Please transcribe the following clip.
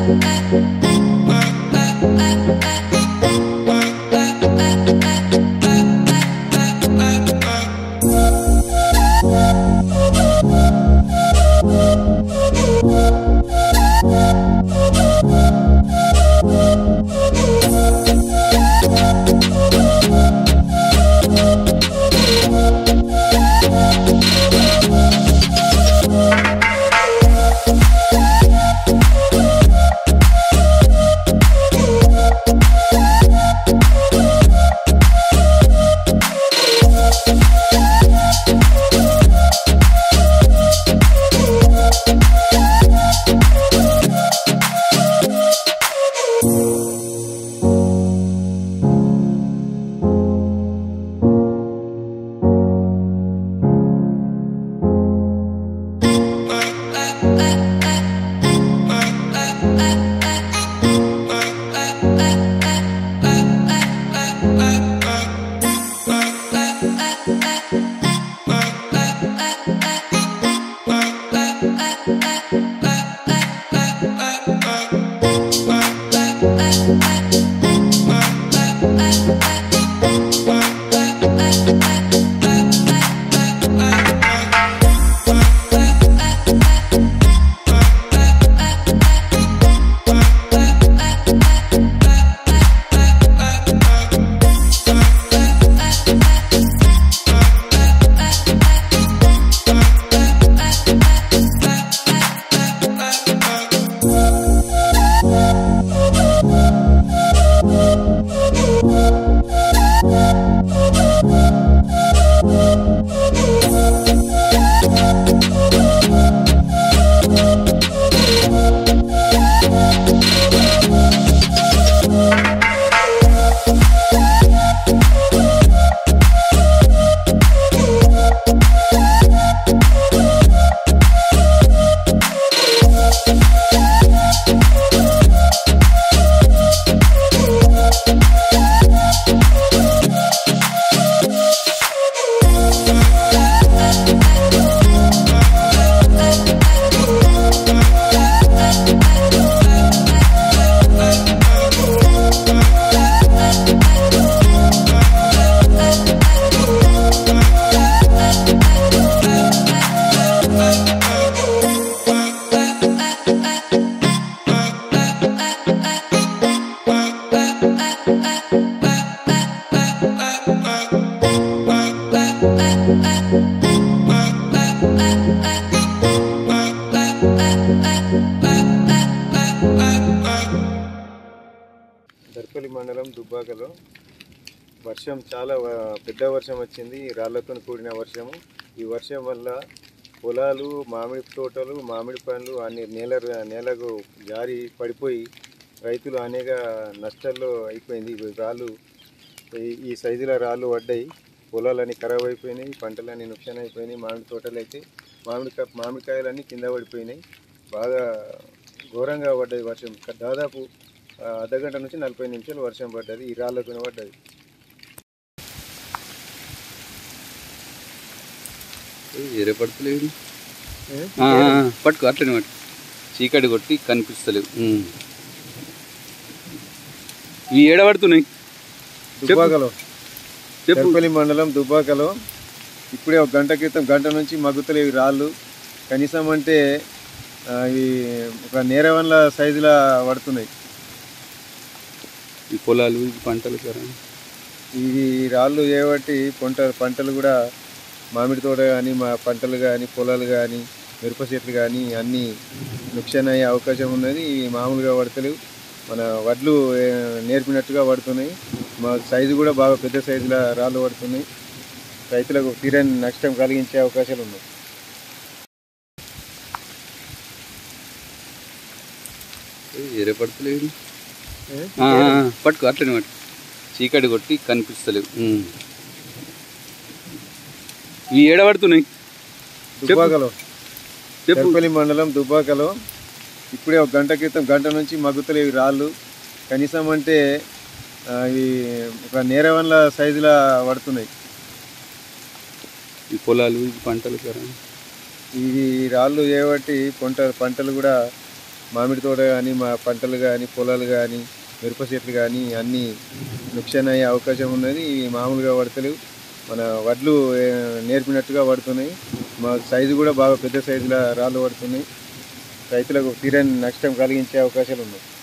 దర్పల్లి మండలం దుబ్బాకలో వర్షం చాలా వ- పెద్ద వర్షం వచ్చింది రాళ్లతో కూడిన వర్షము ఈ వర్షం వల్ల పొలాలు మామిడి తోటలు మామిడి పండ్లు అన్ని నేల నేలకు జారి పడిపోయి రైతులు అనేక నష్టాల్లో అయిపోయింది ఈ రాళ్ళు ఈ- ఈ సైజుల రాళ్ళు పడ్డాయి పొలాలన్నీ ఖరాబ్ అయిపోయినాయి పంటలన్నీ నుక్సాన్ అయిపోయినాయి మామిడి తోటలు అయితే మామిడి కా- మామిడికాయలన్నీ కింద పడిపోయినాయి బాగా ఘోరంగా పడ్డది వర్షం దాదాపు ఆ, అర్ధగంట నుంచి నలభై నిమిషాలు వర్షం పడ్డది ఈ రాళ్ళతో పడ్డది వేరే పడతలేడు ఏ? ఆ, ఆ, ఆ, పట్టుకో అట్లనే పట్టు చీకటి కొట్టి కనిపిస్తలేవు ఉమ్. ఇవి ఏడ పడుతున్నాయి దుబ్బాకలో చెప్పు తెరపల్లి మండలం దుబ్బాకలో ఇప్పుడే ఒక గంట క్రితం గంట నుంచి మగ్గుతలేవు ఈ రాళ్ళు కనీసం అంటే ఆ, ఇవి ఒక నేరవన్ల సైజులా పడుతున్నాయి ఈ పొలాలు ఈ పంటలు కదా ఇవి రాళ్ళు చేయబట్టి పంట పంటలు కూడా మామిడి తోట కానీ మా పంటలు కానీ పొలాలు కానీ మిరప చెట్లు కానీ అన్నీ నుక్సాన్ అయ్యే అవకాశం ఉన్నది ఇవి మామూలుగా పడతలేవు మన వడ్లు ఏ, నేర్పినట్టుగా పడుతున్నాయి మా సైజు కూడా బాగా పెద్ద సైజుల రాళ్ళు పడుతున్నాయి రైతులకు తీరని నష్టం కలిగించే అవకాశాలు ఉన్నాయి వేరే పడతలేడు ఏ? ఆ, ఆ, ఆ, పట్టుకో అట్లనే పట్టు చీకటి కొట్టి కనిపిస్తలేవు ఉమ్. ఇవి ఏడ పడుతున్నాయి దుబ్బాకలో చెప్పు తెరపల్లి మండలం దుబ్బాకలో ఇప్పుడే ఒక గంట క్రితం గంట నుంచి మగ్గుతలేవు ఈ రాళ్ళు కనీసం అంటే ఆ, ఇవి ఒక నేరవన్ల సైజులా పడుతున్నాయి ఈ పొలాలు ఈ పంటలు కదా ఇవి రాళ్ళు చేయబట్టి పంట పంటలు కూడా మామిడి తోట కానీ మా పంటలు కానీ పొలాలు కానీ మిరప చెట్లు కానీ అన్నీ నుక్సాన్ అయ్యే అవకాశం ఉన్నది ఇవి మామూలుగా పడతలేవు మన వడ్లు ఏ, నేర్పినట్టుగా పడుతున్నాయి మా సైజు కూడా బాగా పెద్ద సైజులో రాళ్ళు పడుతున్నాయి రైతులకు తీరని నష్టం కలిగించే అవకాశాలు ఉన్నాయి